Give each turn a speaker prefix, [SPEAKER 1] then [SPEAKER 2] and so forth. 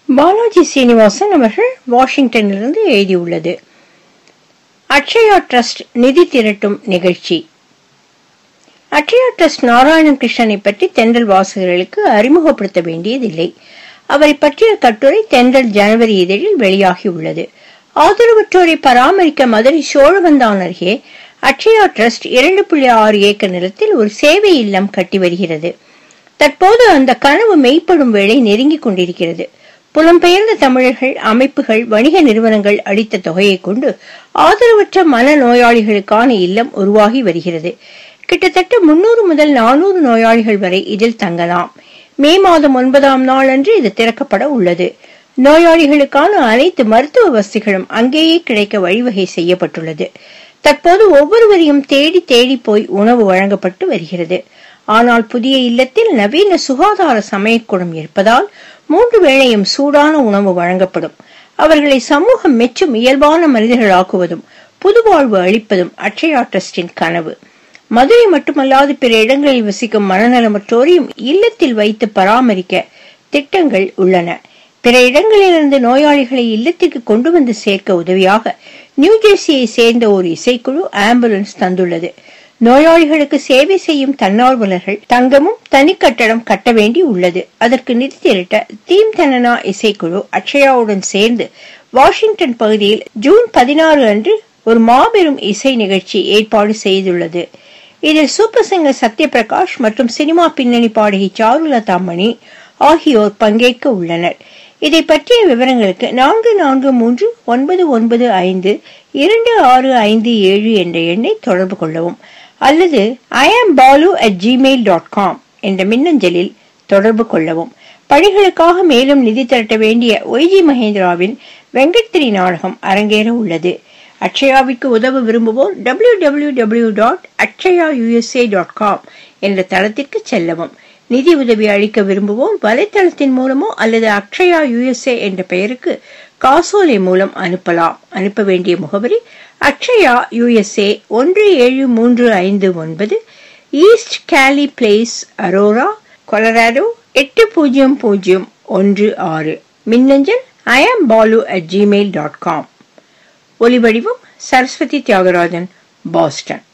[SPEAKER 1] பாலாஜி சீனிவாசன் அவர்கள் வாஷிங்டனிலிருந்து எழுதியுள்ளது அக்ஷயா ட்ரஸ்ட் நிதி திரட்டும் நிகழ்ச்சி அக்ஷயா ட்ரஸ்ட் நாராயணன் கிருஷ்ணனை பற்றி தென்றல் வாசகர்களுக்கு அறிமுகப்படுத்த வேண்டியதில்லை அவரை பற்றிய கட்டுரை தென்றல் ஜனவரி இதழில் வெளியாகியுள்ளது ஆதரவற்றோரை பராமரிக்க மதுரை சோழவந்தான் அருகே அக்ஷயா ட்ரஸ்ட் இரண்டு புள்ளி ஆறு ஏக்கர் நிலத்தில் ஒரு சேவை இல்லம் கட்டி வருகிறது தற்போது அந்த கனவு மெய்ப்படும் வேளை நெருங்கிக் கொண்டிருக்கிறது புலம்பெயர்ந்த தமிழர்கள் அமைப்புகள் வணிக நிறுவனங்கள் அளித்த தொகையை கொண்டு ஆதரவற்ற மன நோயாளிகளுக்கான இல்லம் உருவாகி வருகிறது கிட்டத்தட்ட முன்னூறு முதல் நானூறு நோயாளிகள் வரை இதில் தங்கலாம் மே மாதம் ஒன்பதாம் நாள் அன்று இது திறக்கப்பட உள்ளது நோயாளிகளுக்கான அனைத்து மருத்துவ வசதிகளும் அங்கேயே கிடைக்க வழிவகை செய்யப்பட்டுள்ளது தற்போது ஒவ்வொருவரையும் தேடி தேடி போய் உணவு வழங்கப்பட்டு வருகிறது ஆனால் புதிய இல்லத்தில் நவீன சுகாதார சமயக்கூடம் இருப்பதால் மூன்று வேளையும் சூடான உணவு வழங்கப்படும் அவர்களை சமூகம் மெச்சும் இயல்பான மனிதர்களாக்குவதும் புதுவாழ்வு அளிப்பதும் அக்ஷயா ட்ரஸ்டின் கனவு மதுரை மட்டுமல்லாது பிற இடங்களில் வசிக்கும் மனநலமற்றோரையும் இல்லத்தில் வைத்து பராமரிக்க திட்டங்கள் உள்ளன பிற இடங்களிலிருந்து நோயாளிகளை இல்லத்திற்கு கொண்டு வந்து சேர்க்க உதவியாக நியூஜெர்சியை சேர்ந்த ஒரு இசைக்குழு ஆம்புலன்ஸ் தந்துள்ளது நோயாளிகளுக்கு சேவை செய்யும் தன்னார்வலர்கள் தங்கமும் தனி கட்டடம் கட்ட வேண்டி உள்ளது அதற்கு நிதி திரட்ட தீம் தனனா இசைக்குழு அக்ஷயாவுடன் சேர்ந்து வாஷிங்டன் பகுதியில் ஜூன் பதினாறு அன்று ஒரு மாபெரும் இசை நிகழ்ச்சி ஏற்பாடு செய்துள்ளது இதில் சூப்பர் சிங்கர் சத்யபிரகாஷ் மற்றும் சினிமா பின்னணி பாடகி சாருலதா மணி ஆகியோர் பங்கேற்க உள்ளனர் இதை பற்றிய விவரங்களுக்கு நான்கு நான்கு மூன்று ஒன்பது ஒன்பது ஐந்து இரண்டு ஆறு ஐந்து ஏழு என்ற எண்ணை தொடர்பு கொள்ளவும் அல்லது I am Balu at Gmail dot com என்ற மின்னஞ்சலில் தொடர்பு கொள்ளவும் பணிகளுக்காக மேலும் நிதி திரட்ட வேண்டிய ஒய்ஜி மகேந்திராவின் வெங்கட்திரி நாடகம் அரங்கேற உள்ளது அக்ஷயாவிற்கு உதவ விரும்புவோர் W W W dot Akshaya USA dot com என்ற தளத்திற்கு செல்லவும் நிதி உதவி அளிக்க விரும்புவோர் வலைத்தளத்தின் மூலமோ அல்லது அக்ஷயா யுஎஸ்ஏ என்ற பெயருக்கு காசோலை மூலம் அனுப்பலாம் அனுப்ப வேண்டிய முகவரி அக்ஷயா யுஎஸ்ஏ ஒன்று ஏழு மூன்று ஐந்து ஒன்பது ஈஸ்ட் கேலி பிளேஸ் அரோரா கொலராடோ எட்டு பூஜ்ஜியம் பூஜ்ஜியம் ஒன்று ஆறு மின்னஞ்சல் I am Balu at Gmail dot com ஒலிவடிவம் சரஸ்வதி தியாகராஜன் பாஸ்டன்